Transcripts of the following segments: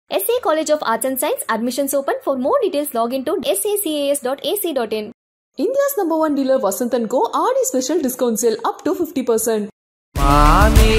SA College of Arts and Science admissions open. For more details, log into sacas.ac.in. India's number one dealer Vasant & Co. RD special discount sale up to 50%. மாமி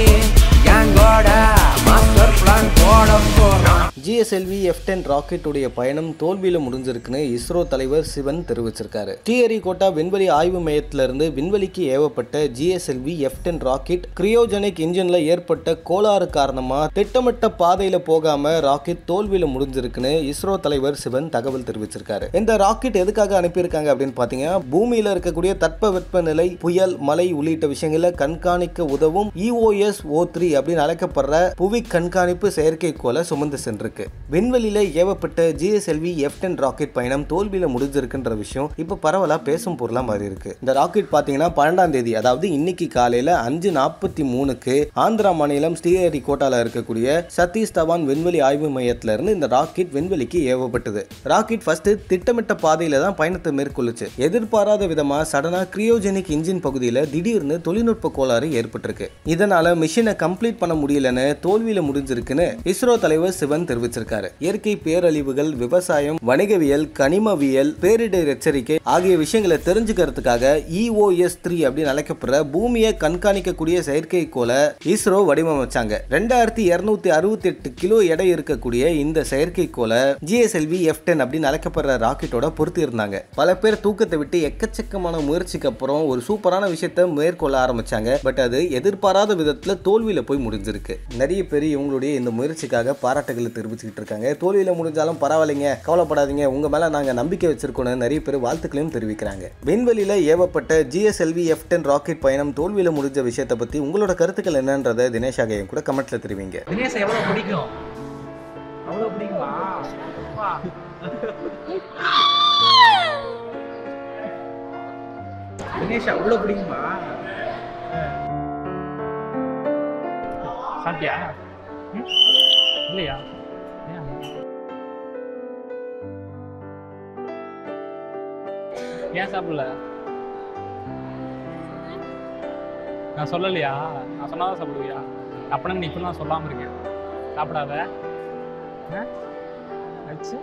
எங்கோட master plan போட போறோம் GSLV F ten rocket உடைய பயணம் தோல்வியில முடிஞ்சிருக்குன்னு இஸ்ரோ தலைவர் சிவன் தெரிவிச்சிருக்காரு ஸ்ரீஹரிகோட்டா விண்வெளி ஆய்வு மையத்துல இருந்து விண்வெளிக்கு ஏவப்பட்ட GSLV F ten rocket cryogenic இன்ஜின்ல ஏற்பட்ட கோளாறு காரணமா திட்டமிட்ட பாதையில போகாம ராக்கெட் தோல்வியில முடிஞ்சிருக்குன்னு இஸ்ரோ தலைவர் சிவன் தகவல் தெரிவிச்சிருக்காரு இந்த ராக்கெட் எதுக்காக அனுப்பியிருக்காங்க அப்படின்னு பாத்தீங்கன்னா பூமியில இருக்கக்கூடிய தட்பவெப்ப நிலை புயல் மழை உள்ளிட்ட விஷயங்களை கண்காணிக்க உதவும் இஓஎஸ் ஓ த்ரீ அப்படின்னு அழைக்கப்படுற புவி கண்காணிப்பு செயற்கைக்கோளை சுமந்து சென்றிருக்கு விண்வெளியில ஏவப்பட்ட ஜிஎஸ்எல்வி எஃப் டென் ராக்கெட் பயணம் தோல்வியில முடிஞ்சிருக்குன்ற விஷயம் இப்ப பரவலா பேசும் பொருளா மாறி இருக்கு இந்த ராக்கெட் பாத்தீங்கன்னா பன்னெண்டாம் தேதி அதாவது இன்னைக்கு காலையில அஞ்சு நாற்பத்தி மூணுக்கு ஆந்திரா மாநிலம் ஸ்ரீஹரிகோட்டால இருக்கக்கூடிய சதீஷ் தவான் விண்வெளி ஆய்வு மையத்துல இருந்து இந்த ராக்கெட் விண்வெளிக்கு ஏவப்பட்டது ராக்கெட் ஃபர்ஸ்ட் திட்டமிட்ட பாதையில தான் பயணத்தை மேற்கொள்ளுச்சு எதிர்பாராத விதமா சடனா கிரியோஜெனிக் இன்ஜின் பகுதியில திடீர்னு தொழில்நுட்ப கோளாறு ஏற்பட்டிருக்கு இதனால மிஷினை கம்ப்ளீட் பண்ண முடியலன்னு தோல்வியில முடிஞ்சிருக்குன்னு இஸ்ரோ தலைவர் சிவன் தெரிவிச்சிருக்காரு இயற்கை பேரழிவுகள் விவசாயம் வணிகவியல் கனிமவியல் பேரிடர் எச்சரிக்கை ஆகிய விஷயங்களை தெரிஞ்சுக்கிறதுக்காக இஓஎஸ் த்ரீ அப்படின்னு அழைக்கப்படுற பூமியை கண்காணிக்கக்கூடிய செயற்கைக்கோளை இஸ்ரோ வடிவமைச்சாங்க ரெண்டாயிரத்தி இருநூத்தி அறுபத்தி எட்டு கிலோ எடை இருக்கக்கூடிய இந்த செயற்கைக்கோளை ஜிஎஸ்எல்வி எஃப் டென் அப்படின்னு அழைக்கப்படுற ராக்கெட்டோட பொருத்தி இருந்தாங்க பல பேர் தூக்கத்தை விட்டு எக்கச்சக்கமான முயற்சிக்கு அப்புறம் ஒரு சூப்பரான விஷயத்தை மேற்கொள்ள ஆரம்பிச்சாங்க பட் அது எதிர்பாராத விதத்துல தோல்வியில போய் முடிஞ்சிருக்கு நிறைய பேர் இவங்களுடைய இந்த முயற்சிக்காக பாராட்டுகளை தெரிவிச்சுக்கிட்டு இருக்காங்க தோல்வியில முடிஞ்சாலும் பரவாயில்லைங்க கவலைப்படாதீங்க உங்க மேல நாங்க நம்பிக்கை வச்சிருக்கோம்னு நிறைய பேர் வாழ்த்துக்களையும் தெரிவிக்கிறாங்க விண்வெளியில ஏவப்பட்ட ஜிஎஸ்எல்வி எஃப் டென் ராக்கெட் பயணம் தோல்வியில முடிஞ்ச விஷயத்தை பத்தி உங்களோட கருத்துக்கள் என்னன்றதை தினேஷ் ஆகையும் கூட கமெண்ட்ல தெரிவிங்க தினேஷ் எவ்வளவு பிடிக்கும் அவ்வளவு பிடிக்குமா அப்பா. தினேஷ் அவ்வளவு பிடிக்குமா சாப்பிட்டியா ம்? இல்லையா ஏன்? ஏன் சாப்பிடல நான் சொல்லலையா நான் சொன்னாதான் சாப்பிடுவியா அப்படின்னா நீ இப்போ நான் சொல்லாமல் இருக்கேன் சாப்பிடாத ஆ? ஆச்சு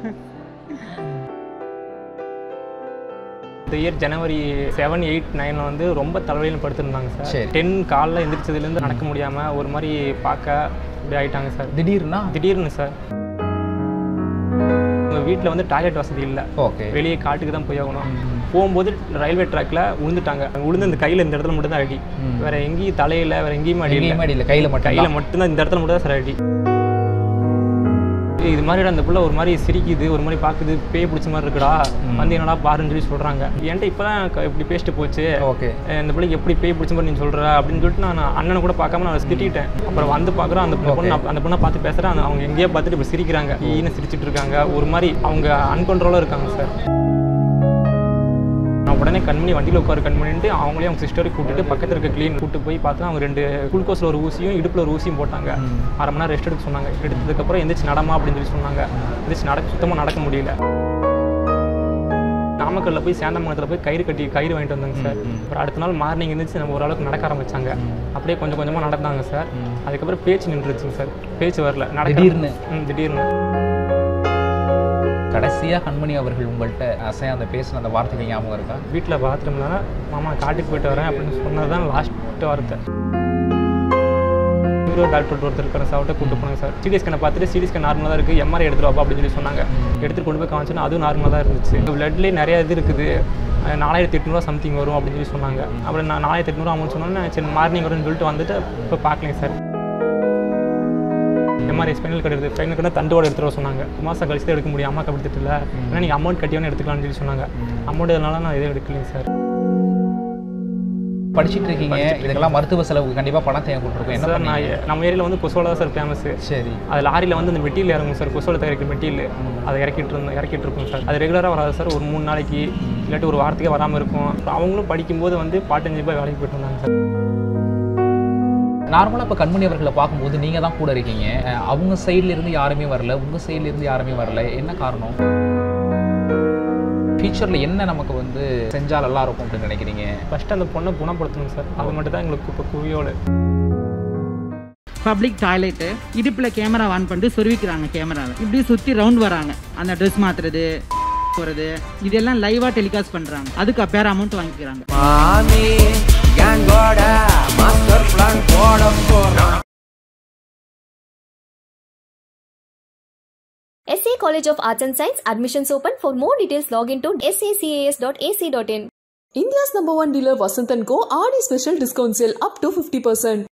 இந்த இயர் ஜனவரி செவன் எயிட் நைனில் வந்து ரொம்ப தலைவலியில் படுத்திருந்தாங்க சார் சரி. டென் காலில் எந்திரிச்சதுலேருந்து நடக்க முடியாமல் ஒரு மாதிரி பார்க்க இப்படி ஆயிட்டாங்க சார் திடீர்னா திடீர்னு சார் உங்கள் வீட்டில் வந்து டாய்லெட் வசதி இல்லை ஓகே வெளியே காட்டுக்கு தான் போய் ஆகணும் போகும்போது ரயில்வே ட்ராக்ல விழுந்துட்டாங்க விழுந்து இந்த கையில் இந்த இடத்துல மட்டும் தான் அடி ம். வேற எங்கேயும் தலையில வேற எங்கேயுமே அடி இல்லை எங்கேயுமே அடி இல்லை கையில் மட்டும் கையில் மட்டும்தான் இந்த இடத்துல மட்டும் தான் சார் அடி இது மாதிரி அந்த புள்ள ஒரு மாதிரி சிரிக்குது ஒரு மாதிரி பார்க்குது பேய் பிடிச்ச மாதிரி இருக்குடா ம். வந்து என்னடா பாருன்னு சொல்லி சொல்கிறாங்க என்கிட்ட இப்போ தான் இப்படி பேசிட்டு போச்சு ஓகே அஹ் இந்த பிள்ளைக்கு எப்படி பேய் பிடிச்ச மாதிரி நீ சொல்கிற அப்படின்னு சொல்லிட்டு நான் அண்ணனை கூட பார்க்காம நான் திட்டிட்டேன் அப்புறம் வந்து பார்க்குறேன் அந்த பொண்ணு Okay. அந்த பொண்ணை பார்த்து பேசுகிறேன் அவங்க எங்கேயோ பார்த்துட்டு இப்போ சிரிக்கிறாங்க ஈன்னு சிரிச்சிட்டு இருக்காங்க ஒரு மாதிரி அவங்க அன்கண்ட்ரோலாக இருக்காங்க சார் நான் உடனே கண்மணி வண்டியில் உட்காரு கண்மணின்ட்டு அவங்களே அவங்க சிஸ்டரை கூட்டிட்டு பக்கத்தில் இருக்க க்ளீன் கூட்டு போய் பார்த்தா அவங்க ரெண்டு குளுக்கோஸில் ஒரு ஊசியும் இடுப்பில் ஒரு ஊசியும் போட்டாங்க ம். அரை மணி நேரம் ரெஸ்ட் எடுக்க சொன்னாங்க எடுத்ததுக்கப்புறம் எந்திரிச்சு நடமா அப்படின்னு சொல்லி சொன்னாங்க எந்திரிச்சு நடக்க சுத்தமாக நடக்க முடியல நாமக்கல்ல போய் சேந்தமங்கலத்தில் போய் கயிறு கட்டி கயிறு வாங்கிட்டு வந்தாங்க சார் ம், ம். அப்புறம் அடுத்த நாள் மார்னிங் இருந்துச்சு நம்ம ஓரளவுக்கு நடக்க ஆரம்பிச்சாங்க ம். அப்படியே கொஞ்சம் கொஞ்சமாக நடந்தாங்க சார் ம். அதுக்கப்புறம் பேச்சு நின்றுச்சுங்க சார் பேச்சு வரல நடக்க திடீர்னு? ம் திடீர்னு கடைசியா கண்மணி அவர்கள் உங்கள்கிட்ட அசையா அந்த பேசின அந்த வார்த்தைகள் ஞாபகம் இருக்கா வீட்டில் பாத்ரூம்ல மாமா காட்டுக்கு போயிட்டு வரேன் அப்படின்னு சொன்னது தான் லாஸ்ட் வார்த்தை நியூரோ டாக்டர் ஒருத்தர் இருக்கிற சாப்பிட்டு கூட்டு போனாங்க சார் சிடி ஸ்கேனை பார்த்துட்டு சிடி ஸ்கேன் நார்மலாக தான் இருக்குது எம்ஆர்ஐ எடுத்துட்டு வாப்பா அப்படின்னு சொல்லி சொன்னாங்க எடுத்துட்டு கொண்டு போய் காமிச்சோன்னா அதுவும் நார்மலாக தான் இருந்துச்சு பிளட்லேயே நிறைய இது இருக்குது அஹ் நாலாயிரத்தி எட்நூறுவா சம்திங் வரும் அப்படின்னு சொல்லி சொன்னாங்க அப்புறம் நான் நாலாயிரத்தி எட்நூறுவா அமௌண்ட் சொன்னோன்னே சரி மார்னிங் வரும்னு சொல்லிட்டு வந்துட்டு இப்போ பார்க்கலைங்க சார் எம்ஆர்ஐ ஸ்பைனல் கார்டு எடுத்து ஸ்பைனல் கார்டு தண்டோட எடுத்துட்டு வர சொன்னாங்க மாதம் கழிச்சு தான் எடுக்க முடியும் அம்மா கப்படுத்துட்டு இல்லை ஏன்னா நீங்கள் அமௌண்ட் கட்டியோன்னு எடுத்துக்கலாம்னு சொல்லி சொன்னாங்க அமௌண்ட் இதனால நான் எதுவும் எடுக்கலைங்க சார் படிச்சிட்டு இருக்கீங்க இதுக்கெல்லாம் மருத்துவ செலவுக்கு கண்டிப்பா பணம் தேவைப்பட்டிருக்கும் என்ன சார் நான் பண்ணீங்க எ- நம்ம ஏரியாவில் வந்து கொசோலா தான் சார் ஃபேமஸு சரி அது லாரியில் வந்து அந்த மெட்டீரியல் இறங்கும் சார் கொசோல தயாரிக்கிற மெட்டீரியல் அதை இறக்கிட்டு இருந்தோம் இறக்கிட்டு இருக்கும் சார் அது ரெகுலராக வராது சார் ஒரு மூணு நாளைக்கு இல்லாட்டி ஒரு வாரத்துக்கே வராமல் இருக்கும் அப்புறம் அவங்களும் படிக்கும்போது வந்து பாட்டஞ்சு ரூபாய் வேலைக்கு போயிட்டு இருந்தாங்க சார் நார்மலாக இப்போ கண்மணி அவர்களை பார்க்கும்போது நீங்கள் தான் கூட இருக்கீங்க அஹ் அவங்க சைடுல இருந்து யாருமே வரல உங்கள் சைடுல இருந்து யாருமே வரல என்ன காரணம் ஃபியூச்சரில் என்ன நமக்கு வந்து செஞ்சால் நல்லா இருக்கும் அப்படின்னு நினைக்கிறீங்க ஃபஸ்ட்டு அந்த பொண்ணை குணப்படுத்தணும் சார் அது மட்டும் தான் எங்களுக்கு இப்போ குவியோடு பப்ளிக் டாய்லெட்டு இடுப்பில் கேமரா ஆன் பண்ணிட்டு சொருவிக்கிறாங்க கேமராவை இப்படி சுற்றி ரவுண்ட் வராங்க அந்த ட்ரெஸ் மாத்துறது போகிறது இதெல்லாம் லைவாக டெலிகாஸ்ட் பண்ணுறாங்க அதுக்கு அப்பேர் அமௌண்ட் வாங்கிக்கிறாங்க மாமி கேங்கோட மாஸ்டர் பிளான் போட போறோம் SA College of Arts and Science admissions open. For more details, log into sacas.ac.in. India's number one dealer Vasanth and Co. RD special discount sale up to 50%.